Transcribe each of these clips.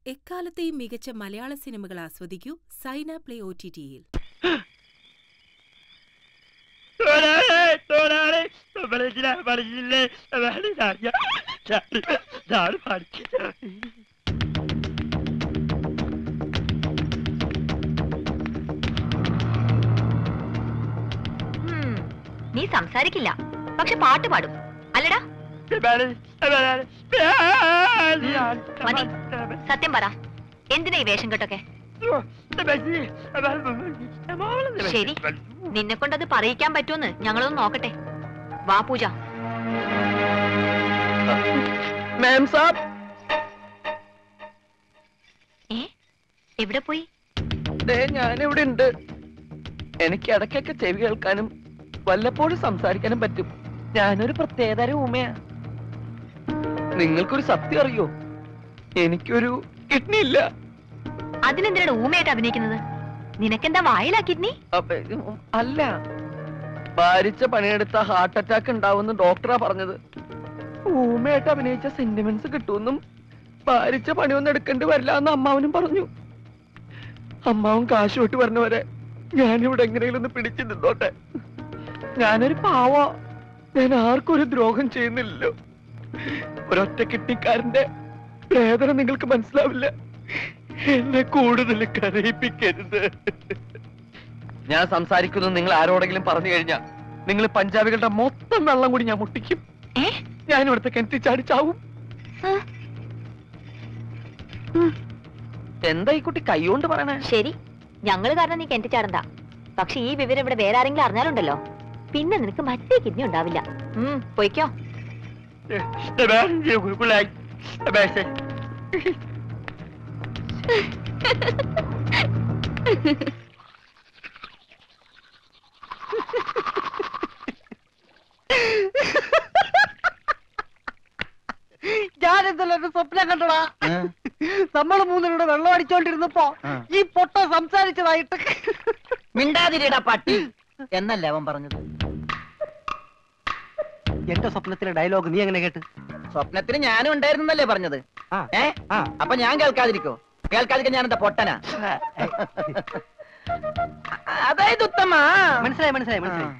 എക്കാലത്തെയും മികച്ച മലയാള സിനിമകൾ ആസ്വദിക്കൂ സൈന പ്ലേ ഒ ടി ടിയിൽ തൊഴിലാളി തൊഴിലാളി മനസ്സിലാ മനസ്സിലെ ഞാൻ പഠിച്ചത് ഉം, നീ സംസാരിക്കില്ല പക്ഷെ പാട്ട് പാടും അല്ലടാ മതി സത്യം പറ എന്തിനാ ഈ വേഷം കെട്ടൊക്കെ ശരി നിന്നെ കൊണ്ടത് പറയിക്കാൻ പറ്റുമെന്ന് ഞങ്ങളൊന്ന് നോക്കട്ടെ വാ പൂജ മാം സാബ് ഏ എവിടെ പോയി ദേ ഞാനിവിടെ ഉണ്ട് എനിക്ക് ഇടയ്ക്കൊക്കെ ചെവി കേൾക്കാനും വല്ലപ്പോഴും സംസാരിക്കാനും പറ്റും ഞാനൊരു പ്രത്യേകതരം ഊമയാ നിങ്ങൾക്കൊരു സത്യം അറിയോ എനിക്കൊരു കിഡ്നി ഇല്ല അതിനെന്തിനാണ് ഊമയായിട്ട് അഭിനയിക്കുന്നത് നിനക്കെന്താ വായിലാക്കിയിരുന്നീ അപ്പ, ഉം, അല്ല ഭാരിച്ച പണിയെടുത്ത ഹാർട്ട് അറ്റാക്ക് ഉണ്ടാവുമെന്ന് ഡോക്ടറാ പറഞ്ഞത് ഊമയായിട്ട് അഭിനയിച്ച സെന്റിമെന്റ്സ് കിട്ടുമെന്നും ഭാരിച്ച പണിയൊന്നും എടുക്കേണ്ടി വരില്ല എന്ന് അമ്മാവനും പറഞ്ഞു അമ്മാവൻ കാശ് വിട്ട് പറഞ്ഞവരെ ഞാനിവിടെ എങ്ങനെയെങ്കിലും ഒന്ന് പിടിച്ചു നിന്നോട്ടെ ഞാനൊരു പാവ ഞാൻ ആർക്കും ഒരു ദ്രോഹം ചെയ്യുന്നില്ലല്ലോ ഒരൊറ്റ കിട്ടിക്കാരന്റെ വേദന നിങ്ങൾക്ക് മനസ്സിലാവില്ല എന്നെ കൂടുതൽ കരയിപ്പിക്കരുത് ഞാൻ സംസാരിക്കുന്നത് നിങ്ങൾ ആരോടെങ്കിലും പറഞ്ഞു കഴിഞ്ഞാൽ നിങ്ങൾ പഞ്ചാബികളുടെ മൊത്തം വെള്ളം കൂടി ഞാൻ മുട്ടിക്കും ഏ ഞാൻ ഇവിടുത്തെ കിണറ്റി ചാടി ചാവും ആ, എന്താ ഈ കുട്ടി കൈകൊണ്ട് പറയണേ ശരി ഞങ്ങള് കാരണം നീ കിണറ്റി ചാടണ്ട പക്ഷെ ഈ വിവരം ഇവിടെ വേറെ ആരെങ്കിലും അറിഞ്ഞാലുണ്ടല്ലോ പിന്നെ നിനക്ക് മറ്റേ കിഡ്നി ഉണ്ടാവില്ല ഉം പൊയ്ക്കോ ഞാൻ ഇന്നലെ ഒരു സ്വപ്നം കണ്ടടാ നമ്മൾ മൂന്നിലൂടെ വെള്ളം അടിച്ചോണ്ടിരുന്നപ്പോ ഈ പൊട്ട സംസാരിച്ചതായിട്ട് മിണ്ടാതിരിടാ പട്ടി എന്നല്ലേ അവൻ പറഞ്ഞത് എന്റെ സ്വപ്നത്തിലെ ഡയലോഗ് നീ എങ്ങനെ കേട്ട് സ്വപ്നത്തിന് ഞാനും ഉണ്ടായിരുന്നല്ലേ പറഞ്ഞത് ആ. ഏ അപ്പൊ ഞാൻ കേൾക്കാതിരിക്കോ കേൾക്കാതിരിക്കാൻ ഞാൻ എന്താ പൊട്ടനാ അതായത് ഉത്തമ മനസ്സിലായി മനസ്സിലായി മനസ്സിലായി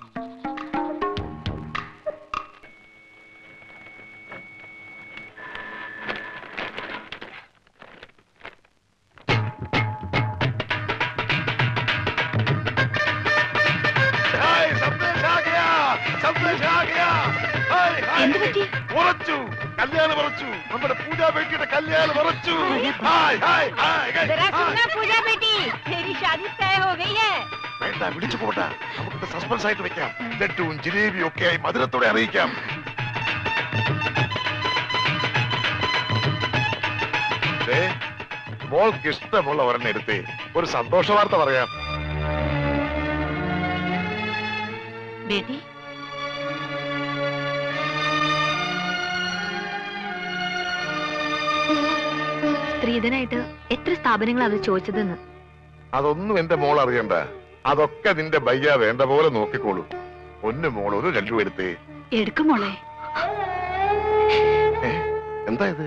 എന്ത് പറ്റി ഉറച്ചു കല്യാണം ഉറച്ചു നമ്മുടെ പൂജാ ബേട്ടിയുടെ കല്യാണം ഉറച്ചു hi hi hi hi. Pooja ബേട്ടി तेरी शादी तय हो गई है വേണ്ട വിളിച്ചു പോട്ടെ നമുക്ക് സസ്പെൻസ് ആയിട്ട് വെക്കാം ലഡുവും ജിലേബിയും ഒക്കെ ആയി മധുരത്തോടെ അറിയിക്കാം ദേ, മോൾക്ക് ഇഷ്ടമുള്ള ഒരെണ്ണം എടുത്തേ ഒരു സന്തോഷ വാർത്ത പറയാം ബേട്ടി സ്ത്രീധനായിട്ട് എത്ര സ്ഥാപനങ്ങൾ അത് ചോദിച്ചതെന്ന് അതൊന്നും എന്റെ മോൾ അറിയണ്ട അതൊക്കെ നിന്റെ ബയ്യ വേണ്ട പോലെ നോക്കിക്കോളൂ ഒന്ന് മോൾ ഒരു ലഡു എടുത്തേ എടുക്കും മോളെ ഏ, എന്താ ഇത്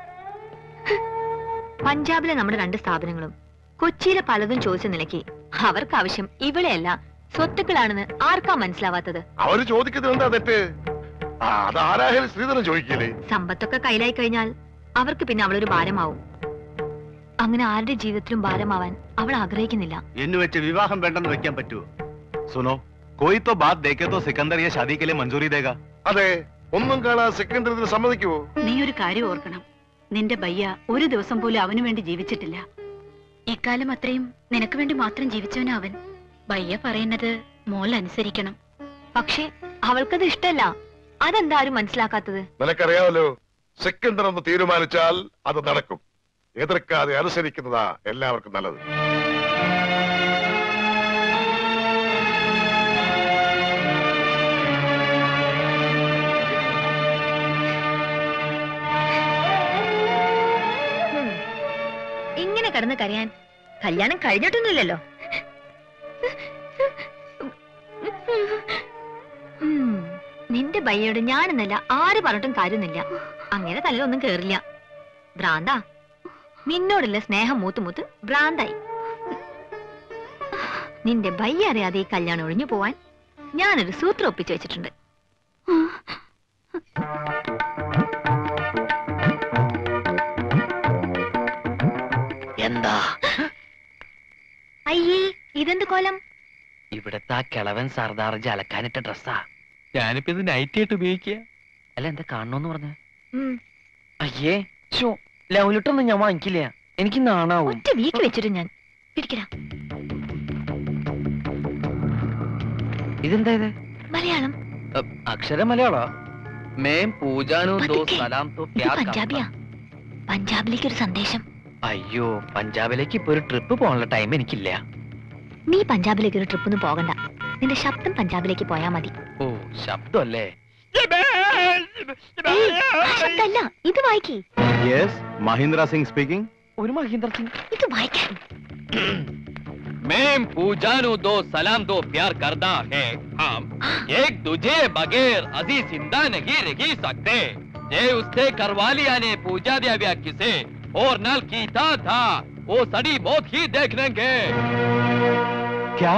പഞ്ചാബിലെ നമ്മുടെ രണ്ട് സ്ഥാപനങ്ങളും കൊച്ചിയിലെ പലതും ചോദിച്ച നിലയ്ക്ക് അവർക്ക് ആവശ്യം ഇവിടെയല്ല സ്വത്തുക്കളാണെന്ന് ആർക്കാ മനസ്സിലാവാത്തത് അവര് ചോദിക്കുന്നത് എന്താ തെറ്റ് ആ അതാരായാലും ശ്രീധരൻ ചോദിക്കില്ലേ സമ്പത്തൊക്കെ കയ്യിലായി കഴിഞ്ഞാൽ അവർക്ക് പിന്നെ അവളൊരു ഭാരമാവും അങ്ങനെ ആരുടെ ജീവിതത്തിലും ഭാരമാവാൻ അവൾ ആഗ്രഹിക്കുന്നില്ല എന്ന് വെച്ച് വിവാഹം വേണ്ടെന്ന് വെക്കാൻ പറ്റുമോ സുനോ कोई तो बात देखे तो सिकंदर ये शादी के लिए मंजूरी देगा അതെ ഒന്നും കാണാൻ സെക്കൻഡറി സമ്മതിക്കുവോ നീ ഒരു കാര്യം ഓർക്കണം നിന്റെ ബയ്യ ഒരു ദിവസം പോലും അവനു വേണ്ടി ജീവിച്ചിട്ടില്ല ഇക്കാലം അത്രയും നിനക്ക് വേണ്ടി മാത്രം ജീവിച്ചവനാ അവൻ ബയ്യ പറയുന്നത് മോൾ അനുസരിക്കണം പക്ഷേ അവൾക്കത് ഇഷ്ടല്ല അതെന്താ ആരും മനസ്സിലാക്കാത്തത് നിനക്കറിയാമല്ലോ സെക്കൻഡർ ഒന്ന് തീരുമാനിച്ചാൽ അത് നടക്കും എതിർക്കാതെ അനുസരിക്കുന്നതാ എല്ലാവർക്കും നല്ലത് ഹും. ഇങ്ങനെ കിടന്ന് കരയാൻ കല്യാണം കഴിഞ്ഞിട്ടൊന്നുമില്ലല്ലോ ഉം. നിന്റെ ബയ്യോട് ഞാനെന്നല്ല ആര് പറഞ്ഞിട്ടും കാര്യമൊന്നുമില്ല അങ്ങനെ തലയിലൊന്നും കേറില്ല ഭ്രാന്താ നിന്നോടുള്ള സ്നേഹം മൂത്ത് മൂത്ത് ഭ്രാന്തായി നിന്റെ ഭയ്യ അറിയാതെ ഈ കല്യാണം ഒഴിഞ്ഞു പോവാൻ ഞാനൊരു സൂത്രം ഒപ്പിച്ചു വെച്ചിട്ടുണ്ട് എന്താ അയ്യേ ഇതെന്ത് കോലം ഇവിടത്തെ ആ കിളവൻ സർദാർജി അലക്കാനിട്ട ഡ്രസ്സാ ഞാനിപ്പോ ഇത് നൈറ്റ് ആയിട്ട് ഉപയോഗിക്കുക അല്ല എന്താ കാണണോന്ന് പറഞ്ഞ ഉം, അയ്യേ ഷോ ലവ് ലെറ്റർ ഒന്നും ഞാൻ വാങ്ങിക്കില്ല എനിക്ക് നാണാവും ഒറ്റ വീക്ക് വെച്ചിട്ട് ഞാൻ പിടിക്കടാ ഇതെന്താ ഇത് മലയാളം അ, അക്ഷരം മലയാളോ മേം പൂജാനു ദോ പതുക്കെ. സലാം തോ ഇത് പ്യാർ പഞ്ചാബിയാ പഞ്ചാബിലേക്ക് ഒരു സന്ദേശം അയ്യോ പഞ്ചാബിലേക്ക് ഇപ്പൊ ഒരു ട്രിപ്പ് പോകാനുള്ള ടൈം എനിക്കില്ല നീ പഞ്ചാബിലേക്ക് ഒരു ട്രിപ്പൊന്നും പോകണ്ട നിന്റെ ശബ്ദം പഞ്ചാബിലേക്ക് പോയാ മതി ഓ ശബ്ദമല്ലേ ഏയ്, ആ ശബ്ദമല്ല ഇത് വായിക്കേ യെസ് മഹീന്ദ്ര സിംഗ് സ്പീക്കിംഗ് ഒരു മഹീന്ദ്ര സിംഗ് ഇത് വായിക്കാൻ മേം പൂജാനു ദോ സലാം ദോ പ്യാർ करदा है हम एक दूजे बगैर अजी जिंदा नहीं रह सकते ये उससे करवा लिया ने पूजा दिया व्या किसे और नल कीता था वो सड़ी मौत ही देख लेंगे क्या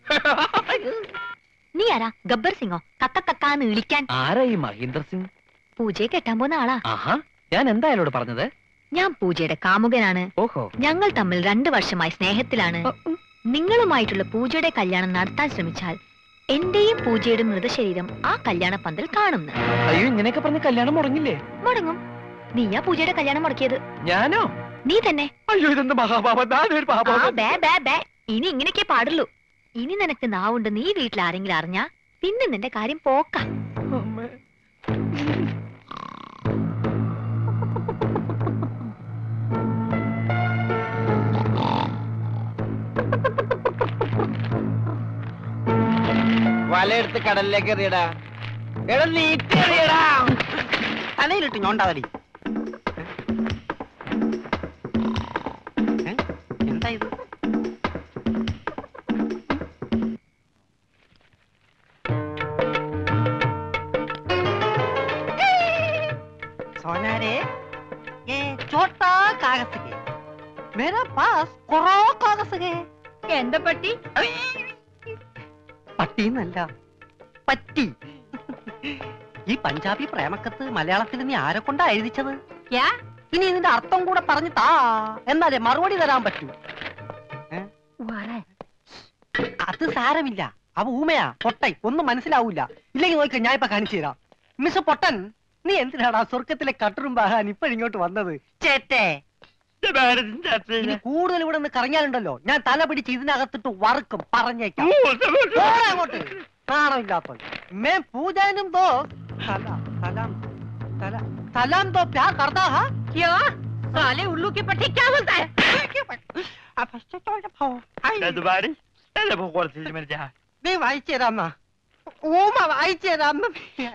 നീ ആരാ ഗബ്ബർ സിംഗോ കക്ക കക്കാന്ന് വിളിക്കാൻ ആരാ ഈ മഹീന്ദ്ര സിംഗ് പൂജയെ കെട്ടാൻ പോകുന്ന ആളാ ആഹാ ഞാൻ എന്താ അയാളോട് പറഞ്ഞത് ഞാൻ പൂജയുടെ കാമുകനാണ് ഓഹോ ഞങ്ങൾ തമ്മിൽ രണ്ടു വർഷമായി സ്നേഹത്തിലാണ് നിങ്ങളുമായിട്ടുള്ള പൂജയുടെ കല്യാണം നടത്താൻ ശ്രമിച്ചാൽ എന്റെയും പൂജയുടെ മൃതശരീരം ആ കല്യാണ പന്തൽ കാണുന്നു അയ്യോ ഇങ്ങനെയൊക്കെ പറഞ്ഞ് കല്യാണം മുടങ്ങില്ലേ മുടങ്ങും നീയാ പൂജയുടെ കല്യാണം മുടക്കിയത് ഞാനോ നീ തന്നെ അയ്യോ ഇതെന്ത് മഹാപാപം ഞാനൊരു ആ, പാപം ബേ, ബേ, ബേ. ഇനി ഇങ്ങനെയൊക്കെ പാടുള്ളൂ ഇനി നിനക്ക് നാവുണ്ട് നീ വീട്ടിൽ ആരെങ്കിലും അറിഞ്ഞാ പിന്നെ നിന്റെ കാര്യം പോക്ക അമ്മേ. വലയെടുത്ത് കടലിലേക്ക് എറിയടാ എടാ നീട്ടി എറിയടാ തലയിലിട്ട് ഞോണ്ടാതടി ഏ? എന്താ ഇത് सोनारे ये छोटा कागज है मेरा पास കൊറേ കാഗസ് है എന്താ പട്ടി പട്ടിന്നല്ല പറ്റി ഈ പഞ്ചാബി പ്രേമക്കത്ത് മലയാളത്തിൽ നീ ആരെ കൊണ്ടാ എഴുതിച്ചത് യാ? ഇനി ഇതിന്റെ അർത്ഥം കൂടെ പറഞ്ഞു താ എന്നാലേ മറുപടി തരാൻ പറ്റൂ അത് സാരമില്ല അവ ഊമയാ പൊട്ടൈ ഒന്നും മനസ്സിലാവൂല ഇല്ലെങ്കിൽ നോക്ക ഞാൻ ഇപ്പൊ കാണിച്ചു തരാം മിസ് പൊട്ടൻ നീ എന്തിനാടാ സ്വർഗത്തിലെ കട്ടറും ബാഹാൻ ഇപ്പോഴിങ്ങോട്ട് വന്നത് ചേട്ടേ ഇനി കൂടുതൽ ഇവിടെ നിന്ന് കറങ്ങിയാലുണ്ടല്ലോ ഞാൻ തല പിടിച്ച് ഇതിനകത്തിട്ട് വറുക്കും പറഞ്ഞേക്കാം പോടാ അങ്ങോട്ട് നാണമില്ലാത്ത മേ പൂജാനും ദോ സലാം സലാം സലാം സലാം ദോ പ്യാർ കർത്താ ഹാ ക്യാ സാലെ ഉള്ളൂ की पट्टी क्या बोलता है അപ്പൊ ചോദിച്ച പോ. ഐ, നീ വായിച്ചു തരാമ്മ ഊമ വായിച്ചു തരാമ്മ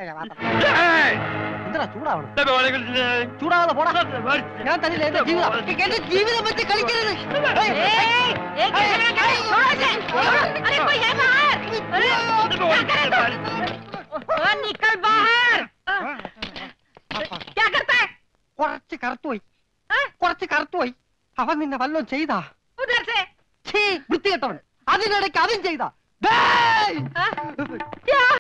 എന്താ ചൂടാവണം ചൂടാവാതെ പോടാ ഞാൻ തന്നില്ല എന്റെ ജീവിതം എന്റെ ജീവിതം വെച്ച് കളിക്കരുത് ഏയ്, ഏയ്, एक सेकंड छोड़ो इसे अरे कोई है बाहर अरे क्या करे तू ओ, निकल बाहर क्या करता है കുറച്ച് കറുത്തുപോയി കുറച്ച് കറുത്തുപോയി അവൻ നിന്നെ വല്ലതും ചെയ്താ उधर से ഛീ വൃത്തികെട്ടവൻ അതിനിടയ്ക്ക് അതും ചെയ്താ क्या